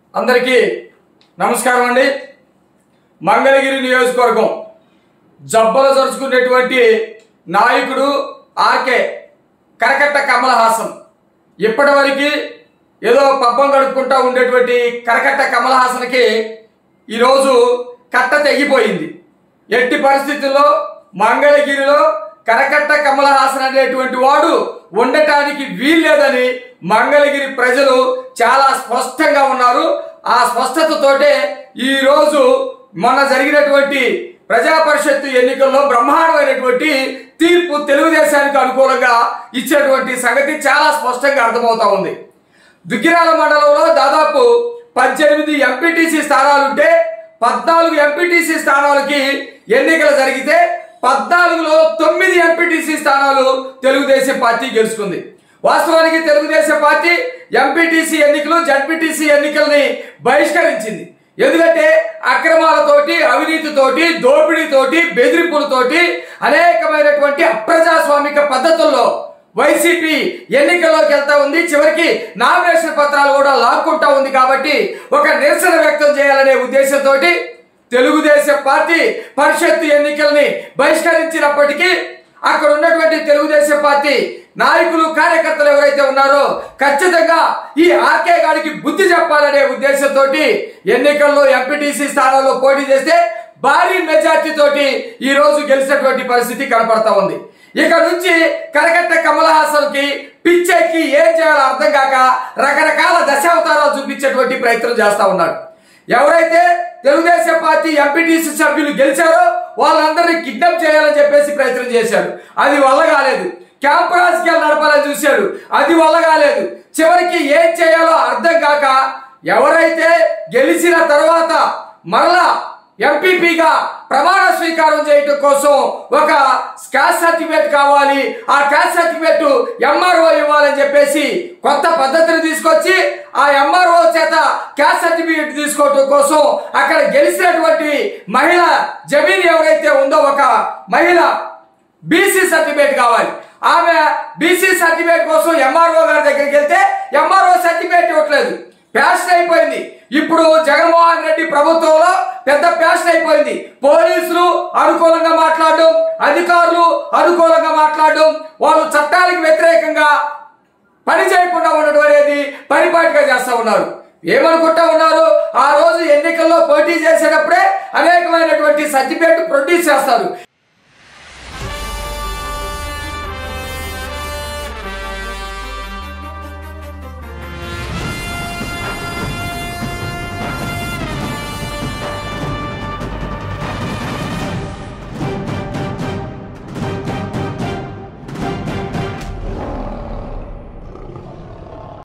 అందరికీ నమస్కారం అండి మంగళగిరి నియోజకవర్గం జబ్బలు జరుచుకునేటువంటి నాయకుడు ఆర్కే కరకట్ట కమల్ హాసన్ ఇప్పటివరకు ఏదో పబ్బం గడుపుకుంటా ఉండేటువంటి కరకట్ట కమల్ హాసన్కి ఈరోజు కట్ట తెగిపోయింది ఎట్టి పరిస్థితుల్లో మంగళగిరిలో కరకట్ట కమల్ హాసన్ అనేటువంటి వాడు ఉండటానికి వీల్లేదని మంగళగిరి ప్రజలు చాలా స్పష్టంగా ఉన్నారు ఆ స్పష్టతతోటే ఈ రోజు మొన్న జరిగినటువంటి ప్రజా పరిషత్తు ఎన్నికల్లో బ్రహ్మాండమైనటువంటి తీర్పు తెలుగుదేశానికి అనుకూలంగా ఇచ్చేటువంటి సంగతి చాలా స్పష్టంగా అర్థమవుతా ఉంది దుగ్గిరాల మండలంలో దాదాపు పద్దెనిమిది ఎంపీటీసీ స్థానాలుంటే పద్నాలుగు ఎంపీటీసీ స్థానాలకి ఎన్నికలు జరిగితే పద్నాలుగులో తొమ్మిది ఎంపీటీసీ స్థానాలు తెలుగుదేశం పార్టీ గెలుచుకుంది వాస్తవానికి తెలుగుదేశం పార్టీ ఎంపీటీసీ ఎన్నికలు జడ్పీటీసీ ఎన్నికల్ని బహిష్కరించింది ఎందుకంటే అక్రమాలతోటి అవినీతితోటి దోపిడీతోటి బెదిరింపులతోటి అనేకమైనటువంటి అప్రజాస్వామిక పద్ధతుల్లో వైసీపీ ఎన్నికల్లోకి వెళ్తా ఉంది చివరికి నామినేషన్ పత్రాలు కూడా లాక్కుంటా ఉంది కాబట్టి ఒక నిరసన వ్యక్తం చేయాలనే ఉద్దేశంతో తెలుగుదేశం పార్టీ పరిషత్తు ఎన్నికల్ని బహిష్కరించినప్పటికీ అక్కడ ఉన్నటువంటి తెలుగుదేశం పార్టీ నాయకులు కార్యకర్తలు ఎవరైతే ఉన్నారో ఖచ్చితంగా ఈ ఆర్కే గారికి బుద్ధి చెప్పాలనే ఉద్దేశంతో ఎన్నికల్లో ఎంపీటీసీ స్థానాల్లో పోటీ చేస్తే భారీ మెజార్టీ తోటి ఈ రోజు గెలిచినటువంటి పరిస్థితి కనపడతా ఉంది ఇక నుంచి కరకట్ట కమల్ హాసన్ కి పిచ్చెక్కి ఏం చేయాలో అర్థం కాక రకరకాల దశావతారాలు చూపించేటువంటి ప్రయత్నం చేస్తా ఉన్నాడు ఎవరైతే తెలుగుదేశం పార్టీ ఎంపీటీసీ సభ్యులు గెలిచారో వాళ్ళందరినీ కిడ్నాప్ చేయాలని చెప్పేసి ప్రయత్నం చేశాడు అది వల్ల కాలేదు క్యాంప్ రాజకీయాలు నడపాలని చూశాడు అది వల్ల కాలేదు చివరికి ఏం చేయాలో అర్థం కాక ఎవరైతే గెలిచిన తర్వాత మరలా ఎంపీపీగా ప్రమాణ స్వీకారం చేయటం కోసం ఒక క్యాస్ట్ సర్టిఫికేట్ కావాలి ఆ క్యాస్ట్ సర్టిఫికేట్ ఎంఆర్ఓ ఇవ్వాలని చెప్పేసి కొత్త పద్ధతిని తీసుకొచ్చి ఆ ఎంఆర్ఓ చేత క్యాస్ట్ సర్టిఫికేట్ తీసుకోవటం కోసం అక్కడ గెలిచినటువంటి మహిళ జమీన్ ఎవరైతే ఉందో ఒక మహిళ బీసీ సర్టిఫికేట్ కావాలి ఆమె బీసీ సర్టిఫికేట్ కోసం ఎంఆర్ఓ గారి దగ్గరికి వెళ్తే ఎంఆర్ఓ సర్టిఫికేట్ ఇవ్వట్లేదు ప్యాషన్ అయిపోయింది ఇప్పుడు జగన్మోహన్ రెడ్డి ప్రభుత్వంలో పెద్ద ప్యాషన్ అయిపోయింది పోలీసులు అనుకూలంగా మాట్లాడడం అధికారులు అనుకూలంగా మాట్లాడడం వాళ్ళు చట్టాలకు వ్యతిరేకంగా పని చేయకుండా ఉండడం అనేది పరిపాటిగా చేస్తా ఉన్నారు ఏమనుకుంటా ఉన్నారు ఆ రోజు ఎన్నికల్లో పోటీ చేసేటప్పుడే అనేకమైనటువంటి సర్టిఫికేట్ ప్రొడ్యూస్ చేస్తారు